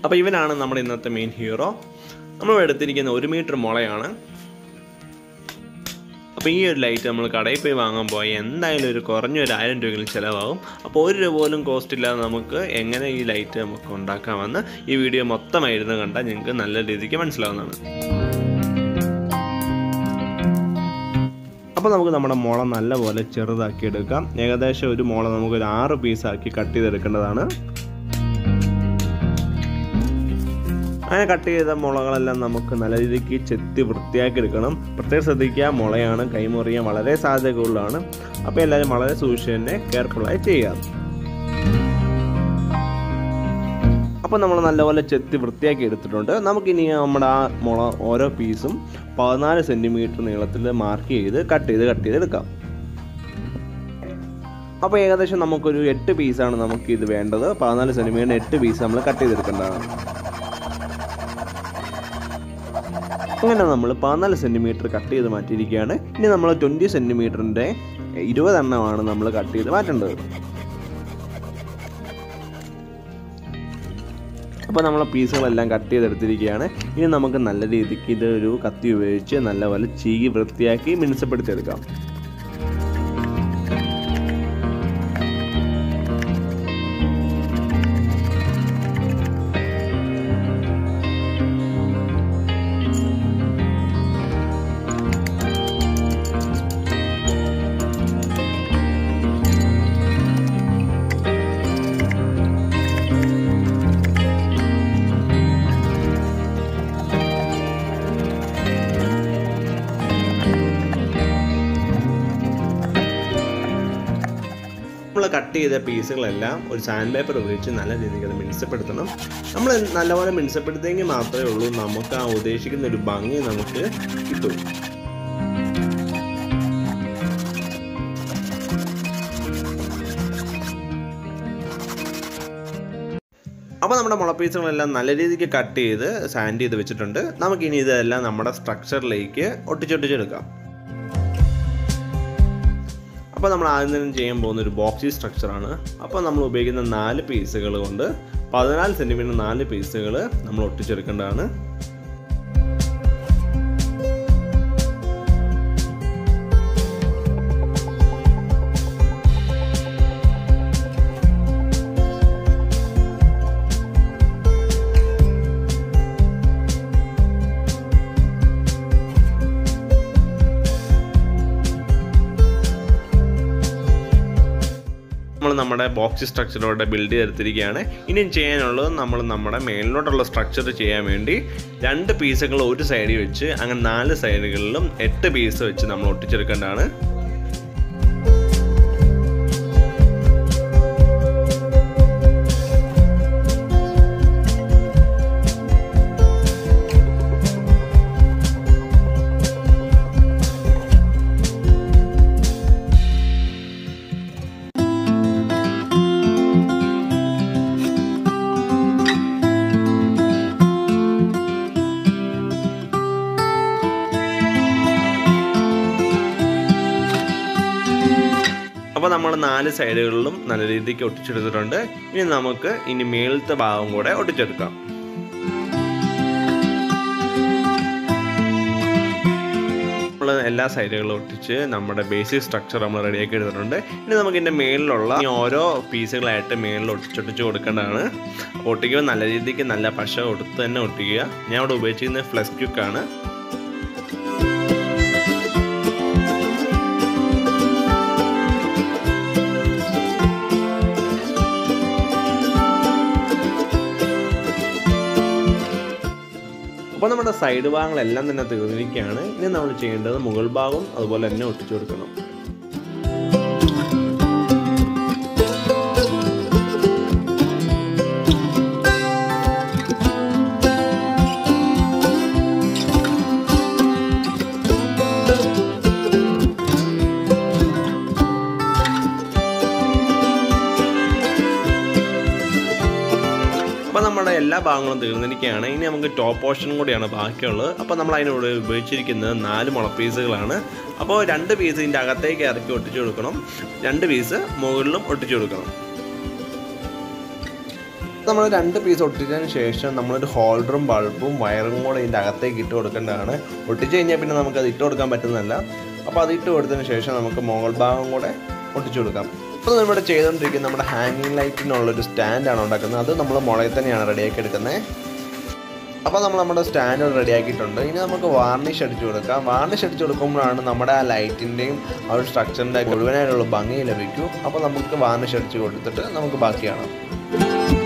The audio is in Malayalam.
അപ്പോൾ ഇവനാണ് നമ്മുടെ ഇന്നത്തെ മെയിൻ ഹീറോ നമ്മൾ എടുത്തിരിക്കുന്ന ഒരു മീറ്റർ മുളയാണ് അപ്പോൾ ഈ ഒരു ലൈറ്റ് നമ്മൾ കടയിൽ പോയി വാങ്ങാൻ പോയി എന്തായാലും ഒരു കുറഞ്ഞ ഒരു ആയിരം രൂപയെങ്കിലും ചിലവാകും അപ്പോൾ ഒരു രൂപ പോലും കോസ്റ്റ് ഇല്ലാതെ നമുക്ക് എങ്ങനെ ഈ ലൈറ്റ് നമുക്ക് ഉണ്ടാക്കാമെന്ന് ഈ വീഡിയോ മൊത്തമായിരുന്നു കണ്ടാൽ നിങ്ങൾക്ക് നല്ല രീതിക്ക് മനസ്സിലാവുന്നതാണ് അപ്പോൾ നമുക്ക് നമ്മുടെ മുള നല്ലപോലെ ചെറുതാക്കി എടുക്കാം ഏകദേശം ഒരു മുള നമുക്ക് ഒരു ആറ് പീസാക്കി കട്ട് ചെയ്തെടുക്കേണ്ടതാണ് അങ്ങനെ കട്ട് ചെയ്ത മുളകളെല്ലാം നമുക്ക് നല്ല രീതിക്ക് ചെത്തി വൃത്തിയാക്കി എടുക്കണം പ്രത്യേകം ശ്രദ്ധിക്കുക മുളയാണ് കൈമുറിയാൻ വളരെ സാധ്യത കൂടുതലാണ് അപ്പോൾ എല്ലാവരും വളരെ സൂക്ഷിച്ച് തന്നെ കെയർഫുള്ളായി ചെയ്യുക അപ്പോൾ നമ്മൾ നല്ലപോലെ ചെത്തി വൃത്തിയാക്കി എടുത്തിട്ടുണ്ട് നമുക്കിനി നമ്മുടെ ആ മുള ഓരോ പീസും പതിനാല് സെൻറ്റിമീറ്റർ നീളത്തിൽ മാർക്ക് ചെയ്ത് കട്ട് ചെയ്ത് കട്ട് ചെയ്തെടുക്കാം അപ്പോൾ ഏകദേശം നമുക്കൊരു എട്ട് പീസാണ് നമുക്ക് ഇത് വേണ്ടത് പതിനാല് സെൻറ്റിമീറ്റർ എട്ട് പീസ് നമ്മൾ കട്ട് ചെയ്തെടുക്കേണ്ടതാണ് അങ്ങനെ നമ്മൾ പതിനാല് സെൻറ്റിമീറ്റർ കട്ട് ചെയ്ത് മാറ്റിയിരിക്കുകയാണ് ഇനി നമ്മൾ ട്വൻറ്റി സെൻറ്റിമീറ്ററിൻ്റെ ഇരുപതെണ്ണമാണ് നമ്മൾ കട്ട് ചെയ്ത് മാറ്റേണ്ടത് അപ്പോൾ നമ്മൾ പീസുകളെല്ലാം കട്ട് ചെയ്തെടുത്തിരിക്കുകയാണ് ഇനി നമുക്ക് നല്ല രീതിക്ക് ഇത് ഒരു കത്തി ഉപയോഗിച്ച് നല്ലപോലെ ചീകി വൃത്തിയാക്കി മിനുസപ്പെടുത്തിയെടുക്കാം നമ്മൾ കട്ട് ചെയ്ത പീസുകളെല്ലാം ഒരു സാൻഡ് പേപ്പർ ഉപയോഗിച്ച് നല്ല രീതിക്ക് അത് മിനുസപ്പെടുത്തണം നമ്മൾ നല്ലപോലെ മിനുസപ്പെടുത്തിയെങ്കിൽ മാത്രമേ ഉള്ളൂ നമുക്ക് ആ ഉദ്ദേശിക്കുന്ന ഒരു ഭംഗി നമുക്ക് കിട്ടും അപ്പോൾ നമ്മുടെ മുളപ്പീസുകളെല്ലാം നല്ല രീതിക്ക് കട്ട് ചെയ്ത് സാൻഡ് ചെയ്ത് വെച്ചിട്ടുണ്ട് നമുക്കിനി ഇതെല്ലാം നമ്മുടെ സ്ട്രക്ചറിലേക്ക് ഒട്ടിച്ചൊട്ടിച്ചെടുക്കാം അപ്പോൾ നമ്മൾ ആദ്യം തന്നെ ചെയ്യാൻ പോകുന്ന ഒരു ബോക്സി സ്ട്രക്ചറാണ് അപ്പോൾ നമ്മൾ ഉപയോഗിക്കുന്ന നാല് പീസുകൾ കൊണ്ട് പതിനാല് സെൻറ്റിമീറ്റർ നാല് പീസുകൾ നമ്മൾ ഒട്ടിച്ചെടുക്കേണ്ടതാണ് നമ്മൾ നമ്മുടെ ബോക്സ് സ്ട്രക്ചറോടെ ബിൽഡ് ചെയ്തെടുത്തിരിക്കുകയാണ് ഇനി ചെയ്യാനുള്ളത് നമ്മൾ നമ്മുടെ മേലിലോട്ടുള്ള സ്ട്രക്ചർ ചെയ്യാൻ വേണ്ടി രണ്ട് പീസുകൾ ഒരു സൈഡിൽ വെച്ച് അങ്ങനെ നാല് സൈഡുകളിലും എട്ട് പീസ് വെച്ച് നമ്മൾ ഒട്ടിച്ചെടുക്കേണ്ടതാണ് അപ്പോൾ നമ്മൾ നാല് സൈഡുകളിലും നല്ല രീതിക്ക് ഒട്ടിച്ചെടുത്തിട്ടുണ്ട് ഇനി നമുക്ക് ഇനി മേളത്തെ ഭാഗം കൂടെ ഒട്ടിച്ചെടുക്കാം നമ്മൾ എല്ലാ സൈഡുകളും ഒട്ടിച്ച് നമ്മുടെ ബേസിക് സ്ട്രക്ചർ നമ്മൾ റെഡിയാക്കി എടുത്തിട്ടുണ്ട് ഇനി നമുക്ക് ഇതിൻ്റെ മേളിലുള്ള ഈ ഓരോ പീസുകളായിട്ട് മേളിൽ ഒട്ടിച്ചൊട്ടിച്ച് കൊടുക്കേണ്ടതാണ് ഒട്ടിക്കുമ്പോൾ നല്ല രീതിക്ക് നല്ല പശ കൊടുത്ത് തന്നെ ഒട്ടിക്കുക ഞാൻ ഇവിടെ ഉപയോഗിച്ചിരുന്നത് ഫ്ലസ് ക്യൂക്കാണ് അപ്പോൾ നമ്മുടെ സൈഡ് ഭാഗങ്ങളെല്ലാം തന്നെ തീർന്നിരിക്കുകയാണ് ഇനി നമ്മൾ ചെയ്യേണ്ടത് മുകൾ ഭാഗം അതുപോലെ തന്നെ ഒട്ടിച്ചു കൊടുക്കണം അപ്പോൾ നമ്മുടെ എല്ലാ ഭാഗങ്ങളും തീർന്നിരിക്കുകയാണ് ഇനി നമുക്ക് ടോപ്പ് പോർഷനും കൂടിയാണ് ബാക്കിയുള്ളത് അപ്പോൾ നമ്മൾ അതിനോട് ഉപയോഗിച്ചിരിക്കുന്നത് നാല് മുളപ്പീസുകളാണ് അപ്പോൾ രണ്ട് പീസ് ഇതിൻ്റെ അകത്തേക്ക് ഇറക്കി ഒട്ടിച്ചു കൊടുക്കണം രണ്ട് പീസ് മുകളിലും ഒട്ടിച്ചു കൊടുക്കണം നമ്മൾ രണ്ട് പീസ് ഒട്ടിച്ചതിന് ശേഷം നമ്മളൊരു ഹോൾഡറും ബൾബും വയറും കൂടെ ഇതിൻ്റെ അകത്തേക്ക് ഇട്ട് കൊടുക്കേണ്ടതാണ് ഒട്ടിച്ച് കഴിഞ്ഞാൽ പിന്നെ നമുക്കത് ഇട്ട് കൊടുക്കാൻ പറ്റുന്നതല്ല അപ്പോൾ അത് ഇട്ട് കൊടുത്തതിന് ശേഷം നമുക്ക് മുകൾ ഭാഗം കൂടെ ഒട്ടിച്ചു കൊടുക്കാം ഇപ്പോൾ നമ്മളിവിടെ ചെയ്തുകൊണ്ടിരിക്കുന്നത് നമ്മുടെ ഹാങ്ങിങ് ലൈറ്റിനുള്ളൊരു സ്റ്റാൻഡാണ് ഉണ്ടാക്കുന്നത് അത് നമ്മൾ മുളയിൽ തന്നെയാണ് റെഡിയാക്കി എടുക്കുന്നത് അപ്പോൾ നമ്മൾ നമ്മുടെ സ്റ്റാൻഡ് റെഡിയാക്കിയിട്ടുണ്ട് ഇനി നമുക്ക് വാർണിഷ് അടിച്ചു കൊടുക്കാം വാർണിഷ് അടിച്ചു കൊടുക്കുമ്പോഴാണ് നമ്മുടെ ആ ലൈറ്റിൻ്റെയും ആ ഒരു സ്ട്രക്ചറിൻ്റെ മുഴുവനായിട്ടുള്ള ഭംഗി ലഭിക്കൂ അപ്പോൾ നമുക്ക് വാർണിഷ് അടിച്ച് കൊടുത്തിട്ട് നമുക്ക് ബാക്കി കാണാം